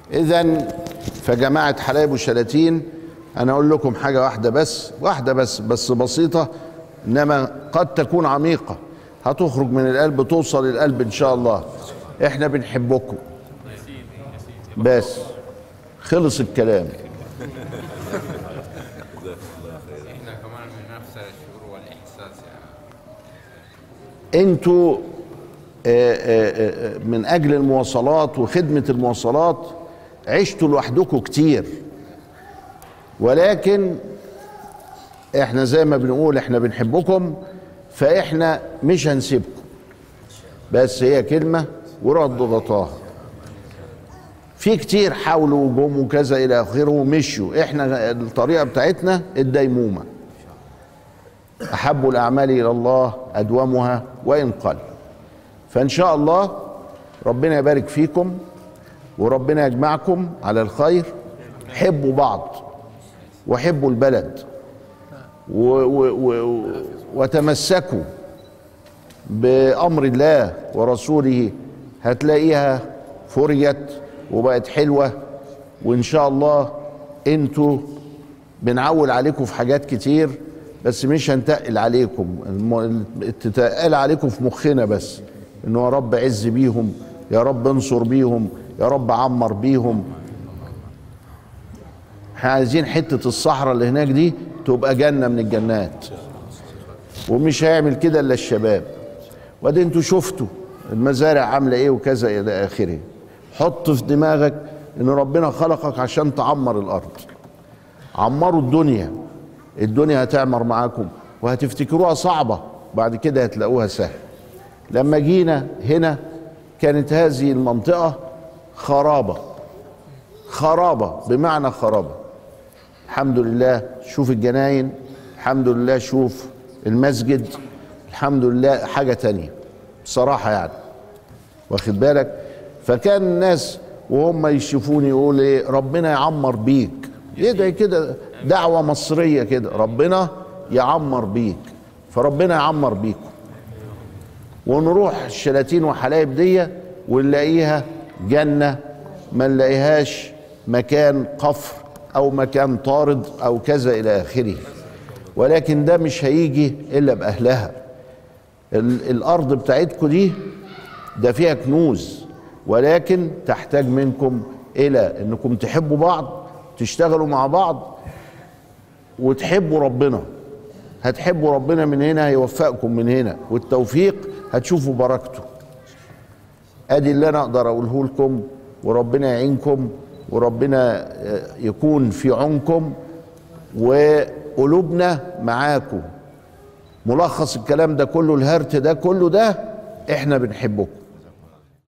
اذا فجماعه حلايب وشلاتين انا اقول لكم حاجه واحده بس واحده بس بس بسيطه انما قد تكون عميقه هتخرج من القلب توصل للقلب ان شاء الله احنا بنحبكم بس خلص الكلام احنا كمان من نفس الشعور والاحساس يعني انتوا آه، آه، آه، من اجل المواصلات وخدمه المواصلات عشتوا لوحدكم كتير ولكن احنا زي ما بنقول احنا بنحبكم فاحنا مش هنسيبكم بس هي كلمه ورد غطاها في كتير حاولوا وجم وكذا الى اخره ومشوا احنا الطريقه بتاعتنا الديمومه احب الاعمال الى الله ادومها وان قل فان شاء الله ربنا يبارك فيكم وربنا يجمعكم على الخير حبوا بعض وحبوا البلد و و و وتمسكوا بامر الله ورسوله هتلاقيها فرجت وبقت حلوه وان شاء الله انتوا بنعول عليكم في حاجات كتير بس مش هنتقل عليكم الم- تتقل عليكم في مخنا بس انه يا رب عز بيهم يا رب انصر بيهم يا رب عمر بيهم احنا عايزين حته الصحراء اللي هناك دي تبقى جنه من الجنات ومش هيعمل كده الا الشباب وادي انتوا شفتوا المزارع عامله ايه وكذا الى اخره حط في دماغك ان ربنا خلقك عشان تعمر الارض عمروا الدنيا الدنيا هتعمر معاكم وهتفتكروها صعبه بعد كده هتلاقوها سهل لما جينا هنا كانت هذه المنطقه خرابه خرابه بمعنى خرابه الحمد لله شوف الجناين الحمد لله شوف المسجد الحمد لله حاجه تانية بصراحه يعني واخد بالك فكان الناس وهم يشوفوني يقول ايه ربنا يعمر بيك يدعي كده دعوه مصريه كده ربنا يعمر بيك فربنا يعمر بيكم ونروح الشلاتين وحلايب دي ونلاقيها جنه ما نلاقيهاش مكان قفر او مكان طارد او كذا الى اخره ولكن ده مش هيجي الا باهلها ال- الارض بتاعتكم دي ده فيها كنوز ولكن تحتاج منكم الى انكم تحبوا بعض تشتغلوا مع بعض وتحبوا ربنا هتحبوا ربنا من هنا هيوفقكم من هنا والتوفيق هتشوفوا بركته ادي اللي انا اقدر اقوله لكم وربنا يعينكم وربنا آه، يكون في عونكم وقلوبنا معاكم ملخص الكلام ده كله الهرت ده كله ده احنا بنحبكم